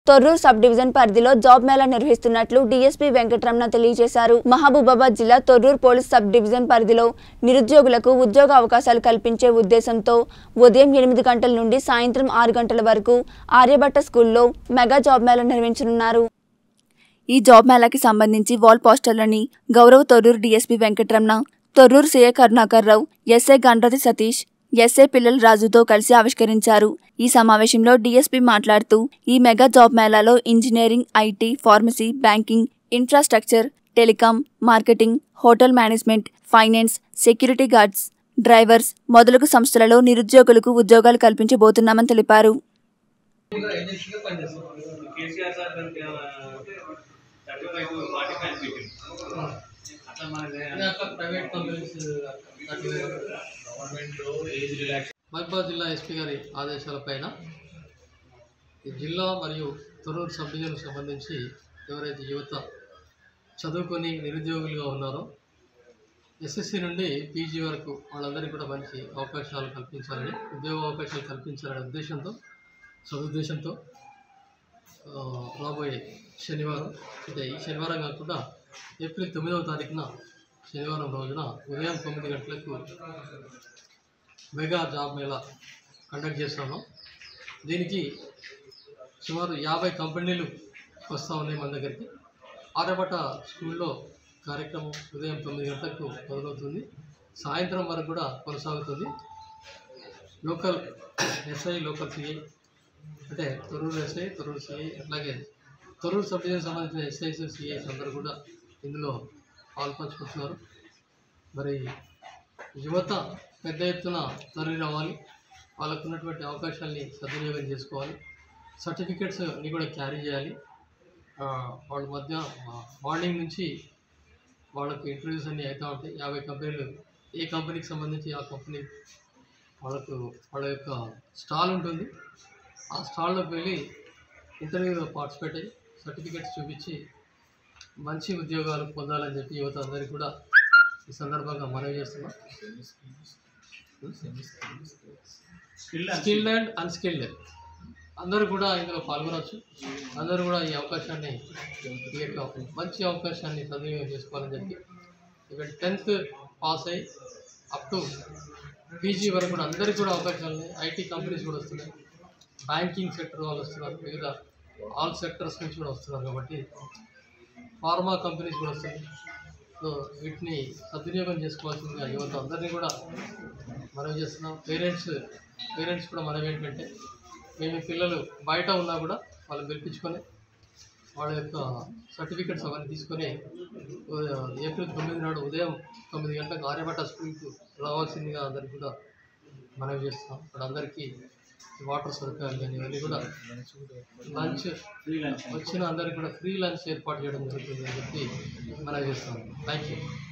Thorrur sub division పరిధిలో job mela నిర్వహిస్తున్నట్లు DSP Venkataramana తెలియజేశారు మహబూబాబాద్ జిల్లా తొర్రూరు పోలీస్ సబ్ డివిజన్ పరిధిలో నిరుద్యోగులకు ఉద్యోగ అవకాశాలు కల్పించే ఉద్దేశంతో ఉదయం ఎనిమిది గంటల నుండి సాయంత్రం ఆరు గంటల వరకు ఆర్యభట్ట స్కూల్లో మెగా జాబ్ మేళా నిర్వహించనున్నారు ఈ జాబ్ మేళాకి సంబంధించి వాల్ పోస్టర్లని గౌరవ్ Thorrur DSP Venkataramana Thorrur CA Karunakar Rao SI Ganapathi Satish SI పిల్లల రాజుతో కలిసి ఆవిష్కరించారు ఈ సమావేశంలో డీఎస్పీ మాట్లాడుతూ ఈ మెగా జాబ్ మేళాలో engineering IT pharmacy banking infrastructure telecom marketing hotel management finance security guards drivers మొదలగు సంస్థలలో నిరుద్యోగులకు ఉద్యోగాలు కల్పించబోతున్నామని తెలిపారు ఏజెన్సీగా పనిచేస్తాం KCR sir thirty five forty five పెట్టింది అట్లా మనకి ఇది అట్లా ప్రైవేట్ కంపెనీస్ గవర్నమెంట్లో ఏజ్ రిలాక్స్ మహబూబాద్ జిల్లా ఎస్పీ గారి ఆదేశాల పైన ఈ జిల్లా మరియు తొర్రూరు సబ్ డివిజన్కి సంబంధించి ఎవరైతే యువత చదువుకొని నిరుద్యోగులుగా ఉన్నారో ఎస్ఎస్సి నుండి పీజీ వరకు వాళ్ళందరికీ కూడా మంచి అవకాశాలు కల్పించాలని ఉద్యోగ అవకాశాలు కల్పించాలనే ఉద్దేశంతో సదుద్దేశంతో ఆ, రాబోయే శనివారం అంటే ఈ శనివారం కాకుండా ఏప్రిల్ తొమ్మిదవ తారీఖున శనివారం రోజున ఉదయం తొమ్మిది గంటలకు మెగా జాబ్ మేళా కండక్ట్ చేస్తున్నాం దీనికి సుమారు యాభై కంపెనీలు వస్తూ ఉన్నాయి మన దగ్గరికి ఆరబట స్కూల్లో కార్యక్రమం ఉదయం తొమ్మిది గంటలకు మొదలవుతుంది సాయంత్రం వరకు కూడా కొనసాగుతుంది లోకల్ ఎస్ఐ లోకల్ సిఐ అంటే తొర్రూరు ఎస్ఐ తొర్రూరు సిఐ అట్లాగే తొర్రూరు సబ్ డివిజన్ సంబంధించిన ఎస్ఐస్ సిఐస్ అందరూ కూడా ఇందులో పాల్పంచుకుంటున్నారు మరి యువత పెద్ద ఎత్తున తరలి రావాలి వాళ్ళకు ఉన్నటువంటి అవకాశాలని సద్వినియోగం చేసుకోవాలి సర్టిఫికెట్స్ అన్ని కూడా క్యారీ చేయాలి ఆ, వాళ్ళ మధ్య మార్నింగ్ నుంచి వాళ్ళకి ఇంటర్వ్యూస్ అన్నీ అవుతూ ఉంటాయి యాభై కంపెనీలు ఏ కంపెనీకి సంబంధించి ఆ కంపెనీ వాళ్ళకు వాళ్ళ యొక్క స్టాల్ ఉంటుంది ఆ స్టాల్లోకి వెళ్ళి ఇంటర్వ్యూలో పార్టిసిపేట్ అయ్యి సర్టిఫికెట్స్ చూపించి మంచి ఉద్యోగాలు పొందాలని చెప్పి యువత అందరికీ కూడా ఈ సందర్భంగా మనవి చేస్తున్నాం స్కిల్డ్ అండ్ అన్స్కిల్డ్ అందరూ కూడా ఇందులో పాల్గొనవచ్చు అందరూ కూడా ఈ అవకాశాన్ని ఈ యొక్క మంచి అవకాశాన్ని సద్వినియోగం చేసుకోవాలని చెప్పి ఇక్కడ టెన్త్ పాస్ అయ్యి అప్ టు పీజీ వరకు కూడా అందరికీ కూడా అవకాశాలు ఉన్నాయి ఐటీ కంపెనీస్ కూడా వస్తున్నాయి బ్యాంకింగ్ సెక్టర్ వాళ్ళు వస్తున్నారు వివిధ ఆల్ సెక్టర్స్ నుంచి కూడా వస్తున్నారు కాబట్టి ఫార్మా కంపెనీస్ కూడా వస్తున్నాయి సో వీటిని సద్వినియోగం చేసుకోవాల్సిందిగా యువత అందరినీ కూడా మనం చేస్తున్నాం పేరెంట్స్ పేరెంట్స్ కూడా మనం ఏంటంటే మేము పిల్లలు బయట ఉన్నా కూడా వాళ్ళని పిలిపించుకొని వాళ్ళ యొక్క సర్టిఫికెట్స్ అవన్నీ తీసుకొని ఉదయం ఏప్రిల్ తొమ్మిది నాడు ఉదయం తొమ్మిది గంటలకు ఆర్యభట్ట స్కూల్కి రావాల్సిందిగా అందరికీ కూడా మనవి చేస్తున్నాం ఇక్కడ అందరికీ వాటర్ సదుపాయాలు కానీ ఇవన్నీ కూడా లంచ్ ఫ్రీ లంచ్ వచ్చిన అందరికీ కూడా ఫ్రీ లంచ్ ఏర్పాటు చేయడం జరుగుతుంది అని చెప్పి మనవి చేస్తాం థ్యాంక్ యూ